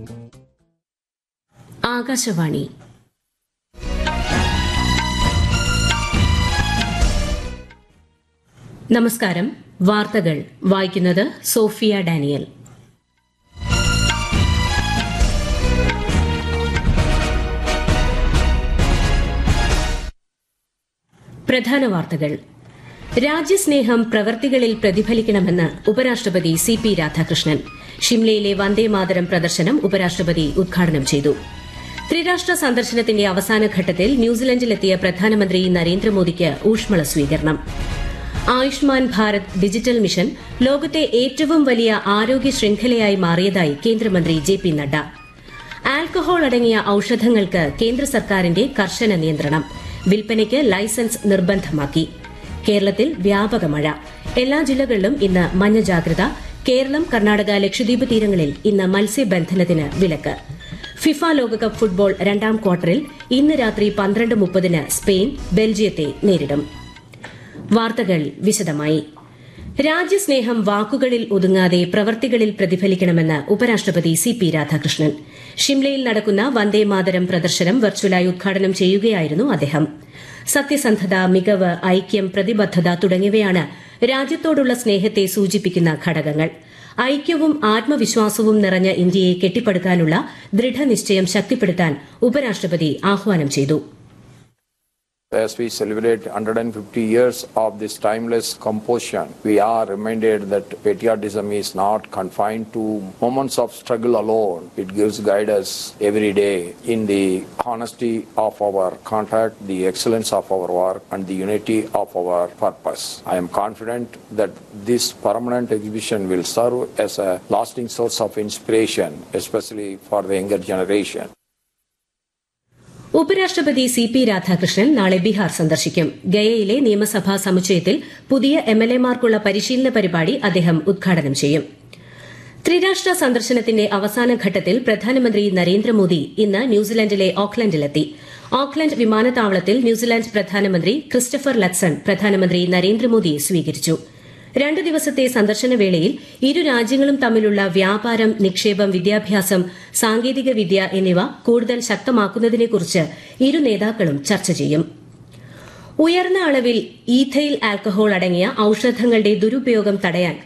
ആകാശവാണി നമസ്കാരം വാർത്തകൾ വായിക്കുന്നത് സോഫിയ ഡാനിയൽ പ്രധാന വാർത്തകൾ രാജ്യസ്നേഹം പ്രവർത്തികളിൽ പ്രതിഫലിക്കണമെന്ന് ഉപരാഷ്ട്രപതി സി പി രാധാകൃഷ്ണൻ ഷിംലയിലെ വന്ദേമാതരം പ്രദർശനം ഉപരാഷ്ട്രപതി ഉദ്ഘാടനം ചെയ്തു ത്രിരാഷ്ട്ര സന്ദർശനത്തിന്റെ അവസാന ഘട്ടത്തിൽ ന്യൂസിലൻഡിലെത്തിയ പ്രധാനമന്ത്രി നരേന്ദ്രമോദിക്ക് ഊഷ്മള സ്വീകരണം ആയുഷ്മാൻ ഭാരത് ഡിജിറ്റൽ മിഷൻ ലോകത്തെ ഏറ്റവും വലിയ ആരോഗ്യ ശൃംഖലയായി മാറിയതായി കേന്ദ്രമന്ത്രി ജെ പി നഡ്ഡ ആൽക്കഹോൾ അടങ്ങിയ ഔഷധങ്ങൾക്ക് കേന്ദ്ര സർക്കാരിന്റെ കർശന നിയന്ത്രണം വിൽപ്പനയ്ക്ക് ലൈസൻസ് നിർബന്ധമാക്കി കേരളത്തിൽ വ്യാപക മഴ എല്ലാ ജില്ലകളിലും ഇന്ന് മഞ്ഞ ജാഗ്രത കേരളം കർണാടക ലക്ഷദ്വീപ് തീരങ്ങളിൽ ഇന്ന് മത്സ്യബന്ധനത്തിന് വിലക്ക് ഫിഫ ലോകകപ്പ് ഫുട്ബോൾ രണ്ടാം ക്വാർട്ടറിൽ ഇന്ന് രാത്രി പന്ത്രണ്ട് മുപ്പതിന് സ്പെയിൻ ബെൽജിയത്തെ നേരിടും വാർത്തകൾ വിശദമായി രാജ്യസ്നേഹം വാക്കുകളിൽ ഒതുങ്ങാതെ പ്രവർത്തികളിൽ പ്രതിഫലിക്കണമെന്ന് ഉപരാഷ്ട്രപതി സി പി രാധാകൃഷ്ണൻ ഷിംലയിൽ നടക്കുന്ന വന്ദേമാതരം പ്രദർശനം വെർച്വലായി ഉദ്ഘാടനം ചെയ്യുകയായിരുന്നു അദ്ദേഹം സത്യസന്ധത മികവ് ഐക്യം പ്രതിബദ്ധത തുടങ്ങിയവയാണ് രാജ്യത്തോടുള്ള സ്നേഹത്തെ സൂചിപ്പിക്കുന്ന ഘടകങ്ങൾ ഐക്യവും ആത്മവിശ്വാസവും നിറഞ്ഞ ഇന്ത്യയെ കെട്ടിപ്പടുക്കാനുള്ള ദൃഢനിശ്ചയം ശക്തിപ്പെടുത്താൻ ഉപരാഷ്ട്രപതി ആഹ്വാനം ചെയ്തു As we celebrate 150 years of this timeless composition, we are reminded that patriotism is not confined to moments of struggle alone. It gives guidance every day in the honesty of our contact, the excellence of our work, and the unity of our purpose. I am confident that this permanent exhibition will serve as a lasting source of inspiration, especially for the younger generation. ഉപരാഷ്ട്രപതി C P Radhakrishnan നാളെ ബീഹാർ സന്ദർശിക്കും ഗയയിലെ നിയമസഭാ സമുച്ചയത്തിൽ പുതിയ എംഎൽഎമാർക്കുള്ള പരിശീലന പരിപാടി അദ്ദേഹം ഉദ്ഘാടനം ചെയ്യും ത്രിരാഷ്ട്ര സന്ദർശനത്തിന്റെ അവസാന ഘട്ടത്തിൽ പ്രധാനമന്ത്രി നരേന്ദ്രമോദി ഇന്ന് ന്യൂസിലൻഡിലെ ഓക്ലൻഡിലെത്തി ഓക്ലൻഡ് വിമാനത്താവളത്തിൽ ന്യൂസിലാൻഡ് പ്രധാനമന്ത്രി ക്രിസ്റ്റഫർ ലക്സൺ പ്രധാനമന്ത്രി നരേന്ദ്രമോദിയെ സ്വീകരിച്ചു രണ്ട് ദിവസത്തെ സന്ദർശന വേളയിൽ ഇരു രാജ്യങ്ങളും തമ്മിലുള്ള വ്യാപാരം നിക്ഷേപം വിദ്യാഭ്യാസം സാങ്കേതിക വിദ്യ എന്നിവ കൂടുതൽ ശക്തമാക്കുന്നതിനെക്കുറിച്ച് ഇരു നേതാക്കളും ചർച്ച ചെയ്യും ഉയർന്ന അളവിൽ ഈഥൈൽ ആൽക്കഹോൾ അടങ്ങിയ ഔഷധങ്ങളുടെ ദുരുപയോഗം തടയാൻ